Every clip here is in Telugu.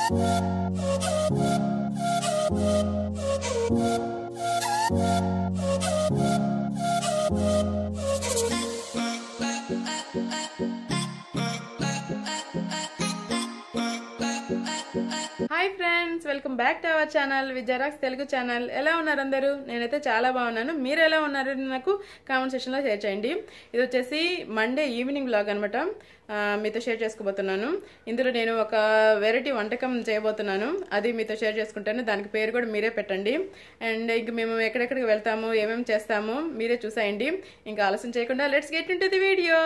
Hi friends welcome back to our channel Vijaya rocks Telugu channel ఎలా ఉన్నారు అందరూ నేనైతే చాలా బాగున్నాను మీరు ఎలా ఉన్నారు నాకు కామెంట్ సెక్షన్లో షేర్ చేయండి ఇది వచ్చేసి మండే ఈవినింగ్ బ్లాగ్ అనమాట మీతో షేర్ చేసుకోబోతున్నాను ఇందులో నేను ఒక వెరైటీ వంటకం చేయబోతున్నాను అది మీతో షేర్ చేసుకుంటాను దానికి పేరు కూడా మీరే పెట్టండి అండ్ ఇంక మేము ఎక్కడెక్కడికి వెళ్తాము ఏమేమి చేస్తాము మీరే చూసేయండి ఇంకా ఆలస్యం చేయకుండా let's get into the video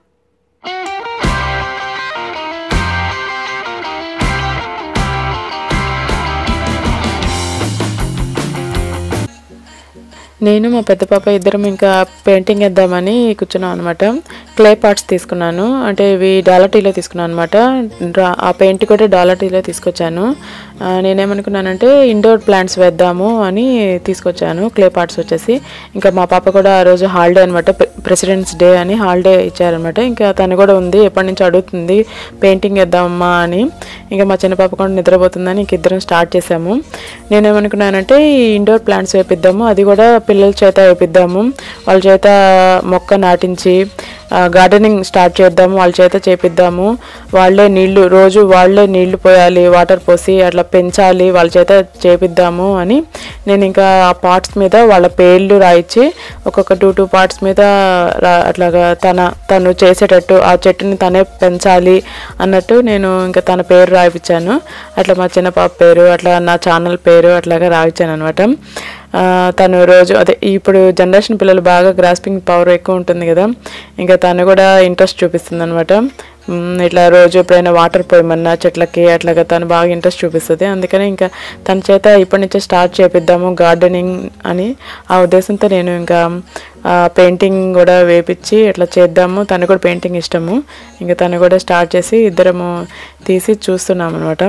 నేను మా పెద్ద పాప ఇద్దరం ఇంకా పెయింటింగ్ వేద్దామని కూర్చున్నాం అనమాట క్లే పార్ట్స్ తీసుకున్నాను అంటే ఇవి డాలర్ టీలో తీసుకున్నాను అనమాట ఆ పెయింట్ కూడా డాలర్ టీలో తీసుకొచ్చాను ఆ, నేనేమనుకున్నానంటే ఇండోర్ ప్లాంట్స్ వేద్దాము అని తీసుకొచ్చాను క్లే పార్ట్స్ వచ్చేసి ఇంకా మా పాప కూడా ఆ రోజు హాలిడే అనమాట ప్రెసిడెంట్స్ డే అని హాలిడే ఇచ్చారనమాట ఇంకా తను కూడా ఉంది ఎప్పటి నుంచి అడుగుతుంది పెయింటింగ్ వేద్దామమ్మా అని ఇంకా మా చిన్న పాప కూడా నిద్రపోతుందని ఇంక ఇద్దరం స్టార్ట్ చేసాము నేనేమనుకున్నానంటే ఈ ఇండోర్ ప్లాంట్స్ వేపిద్దాము అది కూడా పిల్లల చేత వేపిద్దాము వాళ్ళ చేత మొక్క నాటించి గార్డెనింగ్ స్టార్ట్ చేద్దాము వాళ్ళ చేత చేపిద్దాము వాళ్ళే నీళ్లు రోజు వాళ్ళే నీళ్లు పోయాలి వాటర్ పోసి అట్లా పెంచాలి వాళ్ళ చేత చేపిద్దాము అని నేను ఇంకా ఆ పార్ట్స్ మీద వాళ్ళ పేర్లు రాయించి ఒక్కొక్క టూ టూ పార్ట్స్ మీద రా- అట్లాగా తన తను చేసేటట్టు ఆ చెట్టుని తనే పెంచాలి అన్నట్టు నేను ఇంకా తన పేరు రాయించాను అట్లా మా చిన్న పాప పేరు అట్లా నా ఛానల్ పేరు అట్లాగా రాయించాను అనమాట తను రోజు అదే ఇప్పుడు జనరేషన్ పిల్లలు బాగా గ్రాస్పింగ్ పవర్ ఎక్కువ ఉంటుంది కదా ఇంకా తను కూడా ఇంట్రెస్ట్ చూపిస్తుంది అనమాట ఇట్లా రోజు ఎప్పుడైనా వాటర్ పోయమన్నా చెట్లకి అట్లాగా తను బాగా ఇంట్రెస్ట్ చూపిస్తుంది అందుకని ఇంకా తన చేత ఇప్పటి నుంచే స్టార్ట్ చేపిద్దాము గార్డెనింగ్ అని ఆ ఉద్దేశంతో నేను ఇంకా పెయింటింగ్ కూడా వేపించి ఇట్లా చేద్దాము తను కూడా పెయింటింగ్ ఇష్టము ఇంకా తను కూడా స్టార్ట్ చేసి ఇద్దరము తీసి చూస్తున్నాం అనమాట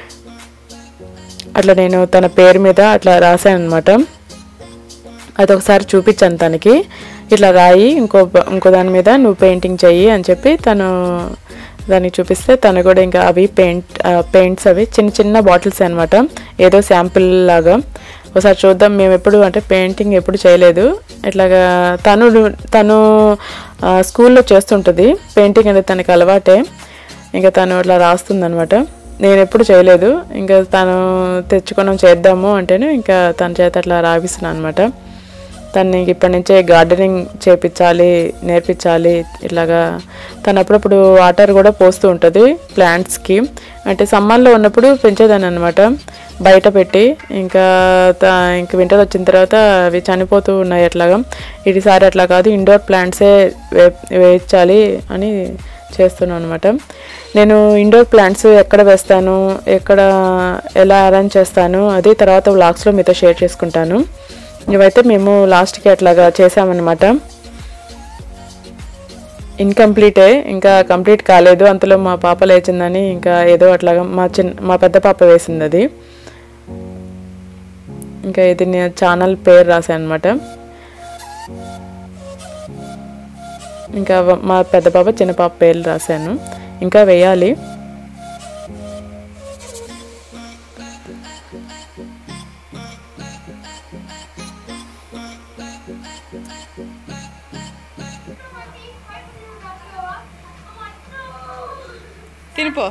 అట్లా నేను తన పేరు మీద అట్లా రాశాను అనమాట అది ఒకసారి చూపించాను తనకి ఇట్లా రాయి ఇంకో ఇంకో దాని మీద నువ్వు పెయింటింగ్ చెయ్యి అని చెప్పి తను దానికి చూపిస్తే తను కూడా ఇంకా అవి పెయింట్ పెయింట్స్ అవి చిన్న చిన్న బాటిల్స్ అనమాట ఏదో శాంపిల్ లాగా ఒకసారి చూద్దాం మేము ఎప్పుడు అంటే పెయింటింగ్ ఎప్పుడు చేయలేదు ఇట్లాగా తను తను ఆ, స్కూల్లో చేస్తుంటుంది పెయింటింగ్ అనేది తనకి అలవాటే ఇంకా తను అట్లా రాస్తుందనమాట నేను ఎప్పుడు చేయలేదు ఇంకా తను తెచ్చుకున్నాం చేద్దాము అంటేనే ఇంకా తన చేత అట్లా రాపిస్తున్నాను అనమాట తను ఇంక ఇప్పటి నుంచే గార్డెనింగ్ చేపించాలి నేర్పించాలి ఇట్లాగా తను అప్పుడప్పుడు వాటర్ కూడా పోస్తూ ఉంటుంది ప్లాంట్స్కి అంటే సమ్మర్లో ఉన్నప్పుడు పెంచేదాన్ని అనమాట బయట పెట్టి ఇంకా త- ఇంక వింటర్ వచ్చిన తర్వాత అవి చనిపోతూ ఉన్నాయి అట్లాగా ఈసారి అట్లా కాదు ఇండోర్ ప్లాంట్సే వే వేయించాలి అని చేస్తున్నాను అనమాట నేను ఇండోర్ ప్లాంట్స్ ఎక్కడ వేస్తాను ఎక్కడ ఎలా అరేంజ్ చేస్తాను అది తర్వాత వ్లాగ్స్లో మీతో షేర్ చేసుకుంటాను ఇవైతే మేము లాస్ట్కి అట్లాగా చేసామన్నమాట ఇన్కంప్లీటే ఇంకా కంప్లీట్ కాలేదు అంతలో మా పాప లేచిందని ఇంకా ఏదో అట్లాగా మా చిన్న మా పెద్ద పాప వేసింది అది ఇంకా ఇది నేను ఛానల్ పేరు రాశాను అనమాట ఇంకా వ- మా పెద్ద పాప చిన్న పాప పేర్లు రాశాను ఇంకా వేయాలి తినిపో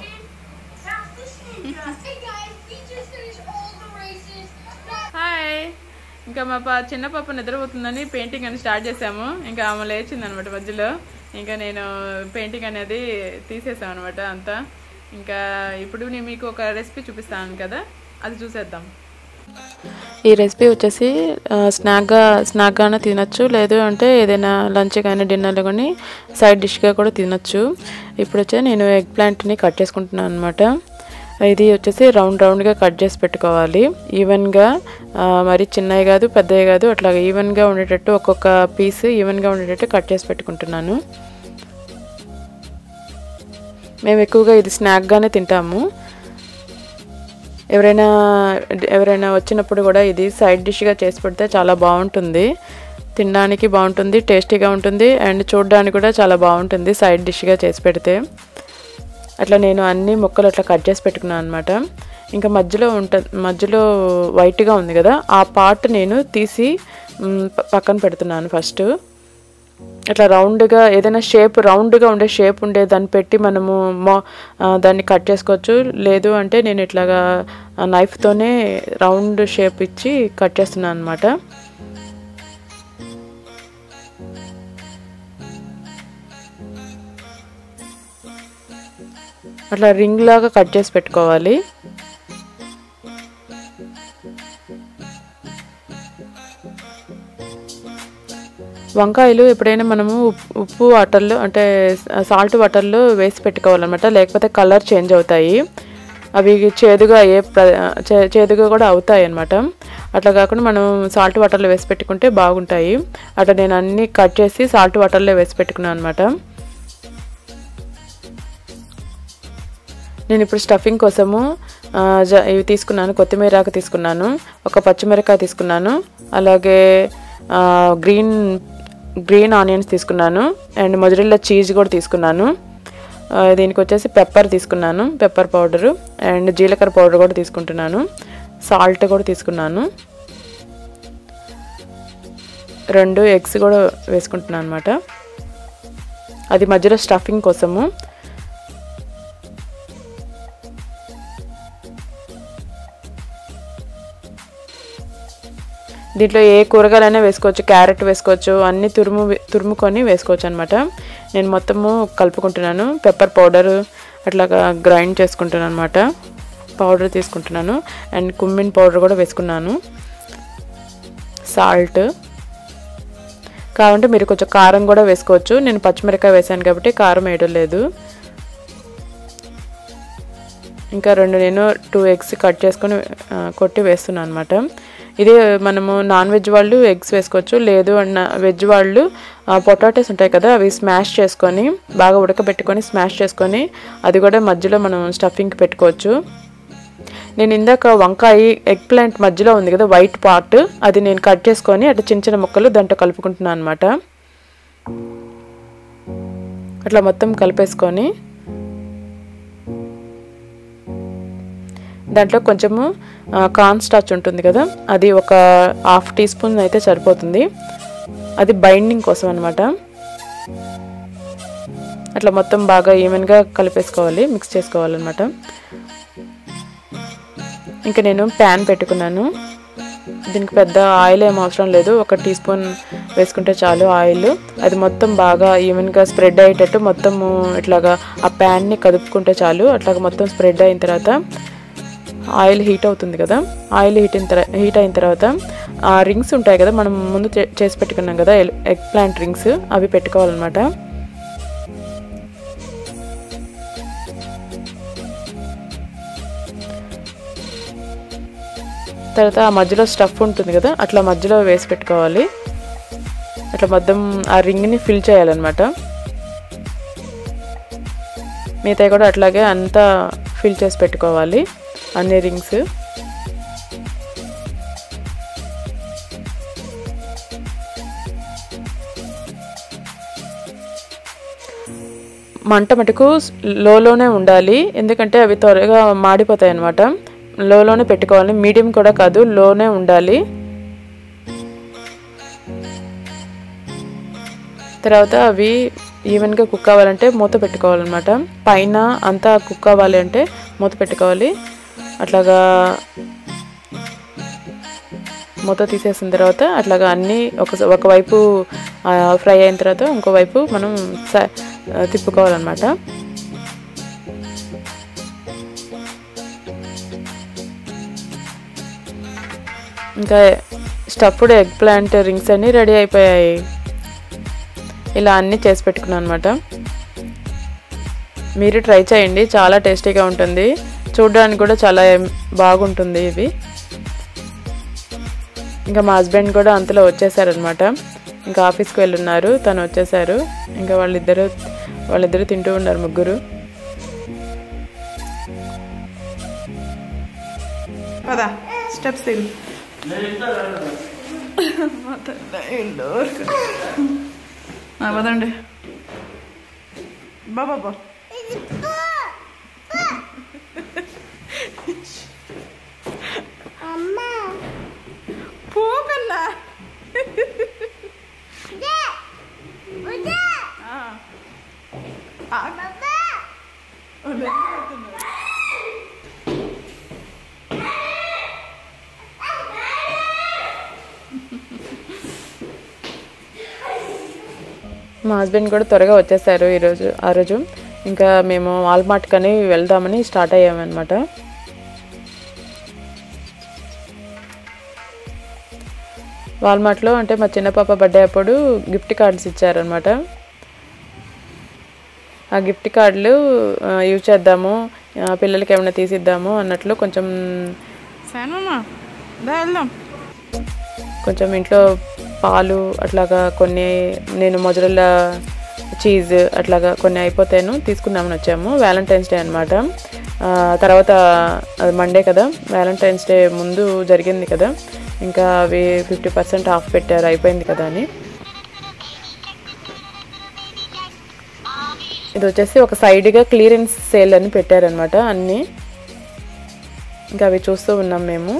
Hey guys, we just finished all the races. Hi ఇంకా మా పా చిన్న పాప నిద్రపోతుందని పెయింటింగ్ అని స్టార్ట్ చేసాము ఇంకా ఆమె లేచింది అనమాట మధ్యలో ఇంకా నేను పెయింటింగ్ అనేది తీసేసాను అనమాట అంతా ఇంకా ఇప్పుడు నేను మీకు ఒక రెసిపీ చూపిస్తాను కదా అది చూసేద్దాం ఈ రెసిపీ వచ్చేసి స్నాక్గా స్నాక్గానే తినచ్చు లేదు అంటే ఏదైనా లంచ్ కానీ డిన్నర్లో కానీ సైడ్ డిష్గా కూడా తినచ్చు ఇప్పుడు వచ్చి నేను ఎగ్ ప్లాంట్ని కట్ చేసుకుంటున్నాను అనమాట ఇది వచ్చేసి రౌండ్ రౌండ్గా కట్ చేసి పెట్టుకోవాలి ఈవెన్గా ఆ, మరి చిన్నవి కాదు పెద్దవి కాదు అట్లా ఈవెన్గా ఉండేటట్టు ఒక్కొక్క పీస్ ఈవెన్గా ఉండేటట్టు కట్ చేసి పెట్టుకుంటున్నాను మేము ఎక్కువగా ఇది స్నాక్గానే తింటాము ఎవరైనా ఎవరైనా వచ్చినప్పుడు కూడా ఇది సైడ్ డిష్గా చేసి పెడితే చాలా బాగుంటుంది తినడానికి బాగుంటుంది టేస్టీగా ఉంటుంది అండ్ చూడడానికి కూడా చాలా బాగుంటుంది సైడ్ డిష్గా చేసి పెడితే అట్లా నేను అన్ని ముక్కలు అట్లా కట్ చేసి పెట్టుకున్నాను అనమాట ఇంకా మధ్యలో ఉంట మధ్యలో వైట్గా ఉంది కదా ఆ పార్ట్ నేను తీసి మ్, ప- పక్కన పెడుతున్నాను ఫస్ట్ ఇట్లా రౌండ్గా ఏదైనా షేప్ రౌండ్గా ఉండే షేప్ ఉండే దాన్ని పెట్టి మనము మో ఆ, దాన్ని కట్ చేసుకోవచ్చు లేదు అంటే నేను ఇట్లాగా నైఫ్తోనే రౌండ్ షేప్ ఇచ్చి కట్ చేస్తున్నాను అనమాట అట్లా రింగ్ లాగా కట్ చేసి పెట్టుకోవాలి వంకాయలు ఎప్పుడైనా మనము ఉప్- ఉప్పు వాటర్లో అంటే సాల్ట్ వాటర్లో వేసి పెట్టుకోవాలన్నమాట లేకపోతే కలర్ చేంజ్ అవుతాయి అవి చేదుగా ఏ ప్ర చే- చేదుగా కూడా అవుతాయి అన్నమాట అట్లా కాకుండా మనం సాల్ట్ వాటర్లో వేసి పెట్టుకుంటే బాగుంటాయి అట్లా నేను అన్నీ కట్ చేసి సాల్ట్ వాటర్లో వేసి పెట్టుకున్నాను అనమాట నేను ఇప్పుడు స్టఫింగ్ కోసము ఆ, జ ఇవి తీసుకున్నాను కొత్తిమీర ఆకు తీసుకున్నాను ఒక పచ్చిమిరకాయ తీసుకున్నాను అలాగే ఆ, గ్రీన్ గ్రీన్ ఆనియన్స్ తీసుకున్నాను అండ్ మొజరిల్లా చీజ్ కూడా తీసుకున్నాను ఆ, దీనికి వచ్చేసి పెప్పర్ తీసుకున్నాను పెప్పర్ పౌడరు అండ్ జీలకర్ర పౌడర్ కూడా తీసుకుంటున్నాను సాల్ట్ కూడా తీసుకున్నాను రెండు ఎగ్స్ కూడా వేసుకుంటున్నాను అనమాట అది మధ్యలో స్టఫింగ్ కోసము దీంట్లో ఏ కూరగాయలైనా వేసుకోవచ్చు క్యారెట్ వేసుకోవచ్చు అన్ని తురుము తురుముకొని వేసుకోవచ్చు అనమాట నేను మొత్తము కలుపుకుంటున్నాను పెప్పర్ పౌడర్ అట్లాగా గ్రైండ్ చేసుకుంటున్నాను అనమాట పౌడర్ తీసుకుంటున్నాను అండ్ కుమ్మిన్ పౌడర్ కూడా వేసుకున్నాను సాల్ట్ కావాలంటే మీరు కొంచెం కారం కూడా వేసుకోవచ్చు నేను పచ్చిమిరకాయ వేసాను కాబట్టి కారం వేయడం లేదు ఇంకా రెండు నేను టూ ఎగ్స్ కట్ చేసుకొని ఆ, కొట్టి వేస్తున్నాను అనమాట ఇదే మనము నాన్ వెజ్ వాళ్ళు ఎగ్స్ వేసుకోవచ్చు లేదు అన్న వెజ్ వాళ్ళు పొటాటోస్ ఉంటాయి కదా అవి స్మాష్ చేసుకొని బాగా ఉడకబెట్టుకొని స్మాష్ చేసుకొని అది కూడా మధ్యలో మనం స్టఫింగ్కి పెట్టుకోవచ్చు నేను ఇందాక వంకాయ ఎగ్ ప్లాంట్ మధ్యలో ఉంది కదా వైట్ పార్ట్ అది నేను కట్ చేసుకొని అట్లా చిన్న చిన్న ముక్కలు దాంట్లో కలుపుకుంటున్నాను అనమాట అట్లా మొత్తం కలిపేసుకొని దాంట్లో కొంచెము కార్న్ స్టార్చ్ ఉంటుంది కదా అది ఒక హాఫ్ టీ స్పూన్ అయితే సరిపోతుంది అది బైండింగ్ కోసం అనమాట అట్లా మొత్తం బాగా ఈవెన్గా కలిపేసుకోవాలి మిక్స్ చేసుకోవాలన్నమాట ఇంకా నేను ప్యాన్ పెట్టుకున్నాను దీనికి పెద్ద ఆయిల్ ఏం అవసరం లేదు ఒక టీ స్పూన్ వేసుకుంటే చాలు ఆయిల్ అది మొత్తం బాగా ఈవెన్గా స్ప్రెడ్ అయ్యేటట్టు మొత్తము ఇట్లాగా ఆ ప్యాన్ని కదుపుకుంటే చాలు అట్లాగా మొత్తం స్ప్రెడ్ అయిన తర్వాత ఆయిల్ హీట్ అవుతుంది కదా ఆయిల్ హీట్ అయిన తర్వాత హీట్ అయిన తర్వాత ఆ రింగ్స్ ఉంటాయి కదా మనం ముందు చే- చేసి పెట్టుకున్నాం కదా ఎగ్ ప్లాంట్ రింగ్స్ అవి పెట్టుకోవాలన్నమాట తర్వాత ఆ మధ్యలో స్టఫ్ ఉంటుంది కదా అట్లా మధ్యలో వేసి పెట్టుకోవాలి అట్లా మొత్తం ఆ రింగ్ని ఫిల్ చేయాలన్నమాట మిగతాయి కూడా అట్లాగే అంతా ఫిల్ చేసి పెట్టుకోవాలి అన్ని రింగ్స్ మంట మటుకు లోలోనే ఉండాలి ఎందుకంటే అవి త్వరగా మాడిపోతాయి అన్నమాట లోలోనే పెట్టుకోవాలి మీడియం కూడా కాదు లోనే ఉండాలి తర్వాత అవి ఈవెన్గా కుక్ అవ్వాలంటే మూత పెట్టుకోవాలన్నమాట పైన అంతా కుక్ అవ్వాలి అంటే మూత పెట్టుకోవాలి అట్లాగా మూత తీసేసిన తర్వాత అట్లాగా అన్నీ ఒక ఒకవైపు ఫ్రై అయిన తర్వాత ఇంకో వైపు మనం స- ఆ, తిప్పుకోవాలన్నమాట ఇంకా స్టఫ్డ్ ఎగ్ ప్లాంట్ రింగ్స్ అన్నీ రెడీ అయిపోయాయి ఇలా అన్నీ చేసి పెట్టుకున్నాను అనమాట మీరు ట్రై చేయండి చాలా టేస్టీగా ఉంటుంది చూడడానికి కూడా చాలా బాగుంటుంది ఇవి ఇంకా మా హస్బెండ్ కూడా అంతలో వచ్చేసారనమాట ఇంకా ఆఫీస్కి వెళ్ళున్నారు తను వచ్చేసారు ఇంకా వాళ్ళిద్దరు వాళ్ళిద్దరు తింటూ ఉన్నారు ముగ్గురు పదా స్టెప్స్ దిగు ఆ, పదండి బాబా మా హస్బెండ్ కూడా త్వరగా వచ్చేసారు ఈరోజు ఆ రోజు ఇంకా మేము వాల్మార్ట్ కని వెళ్దామని స్టార్ట్ అయ్యామన్నమాట వాల్మార్ట్లో అంటే మా చిన్న పాప బర్త్డే అప్పుడు గిఫ్ట్ కార్డ్స్ ఇచ్చారనమాట ఆ గిఫ్ట్ కార్డులు ఆ, యూజ్ చేద్దాము ఆ, పిల్లలకి ఏమైనా తీసిద్దాము అన్నట్లు కొంచెం సానమ్మా దా వెళ్దాం కొంచెం ఇంట్లో పాలు అట్లాగా కొన్ని నేను మొజరెల్లా చీజ్ అట్లాగా కొన్ని అయిపోతాను తీసుకుందామని వచ్చాము వ్యాలంటైన్స్ డే అనమాట తర్వాత అది మండే కదా వ్యాలంటైన్స్ డే ముందు జరిగింది కదా ఇంకా అవి ఫిఫ్టీ పర్సెంట్ ఆఫ్ పెట్టారు అయిపోయింది కదా అని ఇది వచ్చేసి ఒక సైడ్గా క్లియరెన్స్ సేల్ అని పెట్టారనమాట అన్నీ ఇంకా అవి చూస్తూ ఉన్నాం మేము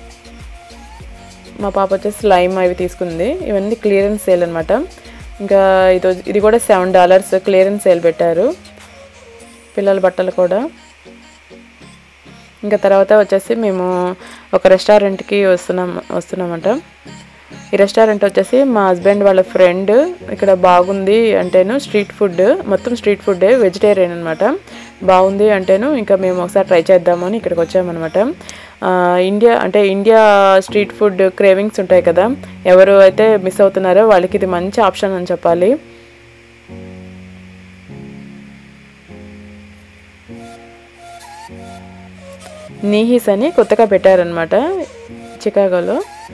మా పాప వచ్చేసి లైమ్ అవి తీసుకుంది ఇవన్నీ క్లియరెన్స్ సేల్ అనమాట ఇంకా ఇది వచ్చి- ఇది కూడా సెవెన్ డాలర్స్ క్లియరెన్స్ సేల్ పెట్టారు పిల్లల బట్టలు కూడా ఇంకా తర్వాత వచ్చేసి మేము ఒక రెస్టారెంట్కి వస్తున్నాం వస్తున్నామంట ఈ రెస్టారెంట్ వచ్చేసి మా హస్బెండ్ వాళ్ళ ఫ్రెండ్ ఇక్కడ బాగుంది అంటేను స్ట్రీట్ ఫుడ్ మొత్తం స్ట్రీట్ ఫుడ్ వెజిటేరియన్ అనమాట బాగుంది అంటేను ఇంకా మేము ఒకసారి ట్రై చేద్దామని ఇక్కడికి వచ్చామన్నమాట ఆ, ఇండియా అంటే ఇండియా స్ట్రీట్ ఫుడ్ క్రేవింగ్స్ ఉంటాయి కదా ఎవరు అయితే మిస్ అవుతున్నారో వాళ్ళకి ఇది మంచి ఆప్షన్ అని చెప్పాలి నీహీస్ అని కొత్తగా పెట్టారనమాట చికాగోలో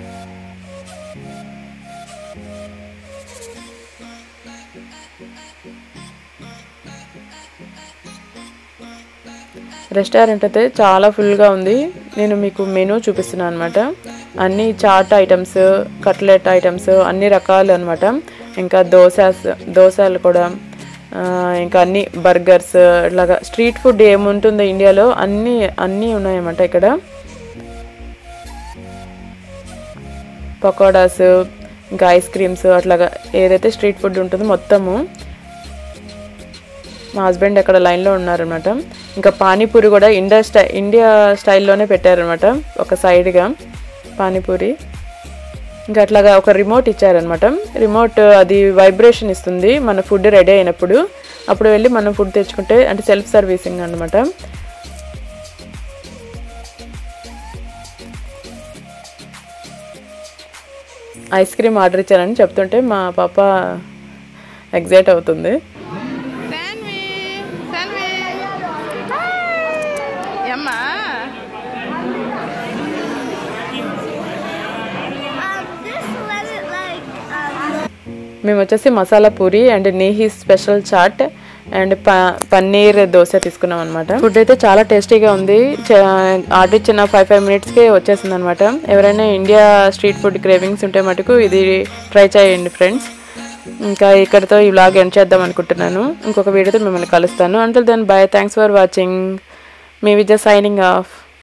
రెస్టారెంట్ అయితే చాలా ఫుల్గా ఉంది నేను మీకు మెనూ చూపిస్తున్నాను అనమాట అన్ని చాట్ ఐటమ్స్ కట్లెట్ ఐటమ్స్ అన్ని రకాలు అనమాట ఇంకా దోసాస్ దోశలు కూడా ఆ, ఇంకా అన్ని బర్గర్స్ ఇట్లాగా స్ట్రీట్ ఫుడ్ ఏముంటుందో ఇండియాలో అన్నీ అన్నీ ఉన్నాయన్నమాట ఇక్కడ పకోడాస్ ఇంకా ఐస్ క్రీమ్స్ అట్లాగా ఏదైతే స్ట్రీట్ ఫుడ్ ఉంటుందో మొత్తము మా హస్బెండ్ అక్కడ లైన్లో ఉన్నారనమాట ఇంకా పానీపూరి కూడా ఇండియా స్టై ఇండియా స్టైల్లోనే పెట్టారనమాట ఒక సైడ్గా పానీపూరి ఇంకా అట్లాగా ఒక రిమోట్ ఇచ్చారనమాట రిమోట్ అది వైబ్రేషన్ ఇస్తుంది మన ఫుడ్ రెడీ అయినప్పుడు అప్పుడు వెళ్ళి మనం ఫుడ్ తెచ్చుకుంటే అంటే సెల్ఫ్ సర్వీసింగ్ అనమాట ఐస్ క్రీమ్ ఆర్డర్ ఇచ్చారని చెప్తుంటే మా పాప ఎగ్జైట్ అవుతుంది సాన్వి సాన్వి అమ్మా Um, this wasn't like, um, మేము వచ్చేసి మసాలా పూరి అండ్ నీహీ స్పెషల్ చాట్ అండ్ ప పన్నీర్ దోశ తీసుకున్నాం అనమాట ఫుడ్ అయితే చాలా టేస్టీగా ఉంది చ- ఆర్డర్ ఇచ్చిన ఫైవ్ ఫైవ్ మినిట్స్కే వచ్చేసింది అనమాట ఎవరైనా ఇండియా స్ట్రీట్ ఫుడ్ క్రేవింగ్స్ ఉంటే మటుకు ఇది ట్రై చేయండి ఫ్రెండ్స్ ఇంకా ఇక్కడితో ఈ వ్లాగ్ ఎండ్ చేద్దాం అనుకుంటున్నాను ఇంకొక వీడియోతో మిమ్మల్ని కలుస్తాను until then bye thanks for watching మీ విజయ సైనింగ్ ఆఫ్